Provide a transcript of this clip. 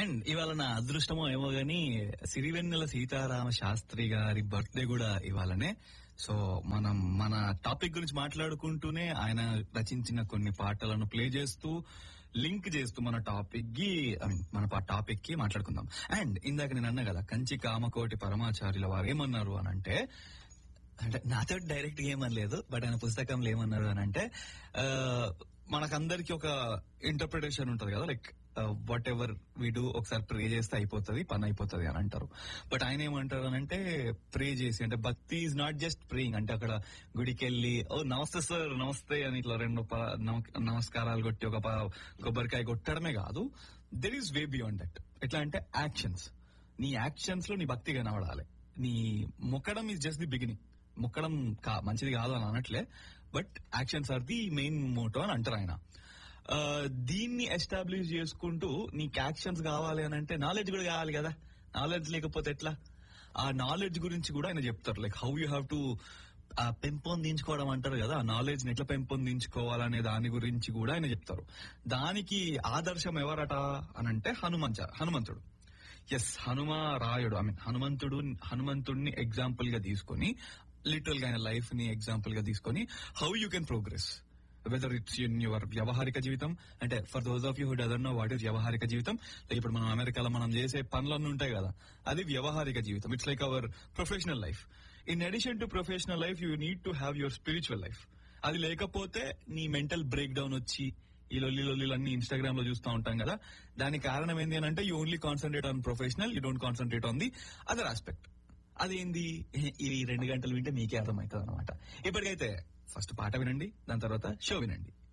and ఇవాళ నా అదృష్టమో ఏమో గాని సిరివెన్నెల సీతారామ శాస్త్రి గారి బర్త్డే కూడా ఇవాళనే సో మనం మన టాపిక్ గురించి మాట్లాడుకుంటూనే ఆయన రచించిన కొన్ని పాటలను ప్లే చేస్తూ లింక్ చేస్తూ మన టాపిక్ కి I mean, మన టాపిక్ కి మాట్లాడుకుందాం అండ్ ఇందాక నేను అన్నా కదా కంచి కామకోటి పరమాచార్యుల వారు ఏమన్నారు అని అంటే అంటే నాతో డైరెక్ట్ గా ఏమనలేదు బట్ ఆయన పుస్తకంలో ఏమన్నారు అని అంటే ఆ, మనకందరికి ఒక ఇంటర్ప్రిటేషన్ ఉంటది కదా like whatever we do ఒకసారి ప్రే చేస్తే అయిపోతుంది పని అయిపోతుంది అని అంటారు బట్ ఆయన ఏమంటారు అని అంటే ప్రే చేసి అంటే భక్తి ఈజ్ నాట్ జస్ట్ ప్రేయింగ్ అంటే అక్కడ గుడికి వెళ్ళి ఓ నమస్తే సార్ నమస్తే అని ఇట్లా రెండు ప- నమ- నమస్కారాలు కొట్టి ఒక ప- కొబ్బరికాయ కొట్టడమే కాదు there is way beyond that ఎట్లా అంటే యాక్షన్స్ నీ యాక్షన్స్ లో నీ భక్తి కనబడాలి నీ మొక్కడం ఈజ్ జస్ట్ ది బిగినింగ్ మొక్కడం కా- మంచిది కాదు అని అనట్లే but actions are the main motto అని అంటారు ఆయన ఆ, దీన్ని ఎస్టాబ్లిష్ చేసుకుంటూ నీకు యాక్షన్స్ కావాలి అని అంటే నాలెడ్జ్ కూడా కావాలి కదా నాలెడ్జ్ లేకపోతే ఎట్లా ఆ నాలెడ్జ్ గురించి కూడా ఆయన చెప్తారు like how you have to పెంపొందించుకోవడం అంటారు కదా ఆ నాలెడ్జ్ ని ఎట్లా పెంపొందించుకోవాలనే దాని గురించి కూడా ఆయన చెప్తారు దానికి ఆదర్శం ఎవరట అని అంటే హనుమంత హనుమంతుడు yes Hanuma Rayudu I mean హనుమంతుడు హనుమంతుడిని ఎగ్జాంపుల్ గా తీసుకొని లిటరల్ గా ఆయన లైఫ్ ని ఎగ్జాంపుల్ గా తీసుకొని how you can progress whether it's in your వ్యవహారిక జీవితం అంటే for those of you who doesn't know what is వ్యవహారిక జీవితం like ఇప్పుడు మనం అమెరికాలో మనం చేసే పనులన్నీ ఉంటాయి కదా అది వ్యవహారిక జీవితం it's like our professional life in addition to professional life you need to have your spiritual life అది లేకపోతే నీ మెంటల్ బ్రేక్ డౌన్ వచ్చి ఈ లొల్లి లొల్లి అన్ని ఇన్స్టాగ్రామ్ లో చూస్తూ ఉంటాం కదా దానికి కారణం ఏంటి అని అంటే you only concentrate on professional you don't concentrate on the other aspect అదేంది ఈ రెండు గంటలు వింటే మీకే అర్థమవుతుంది అనమాట ఇప్పటికైతే ఫస్ట్ పాట వినండి దాని తర్వాత షో వినండి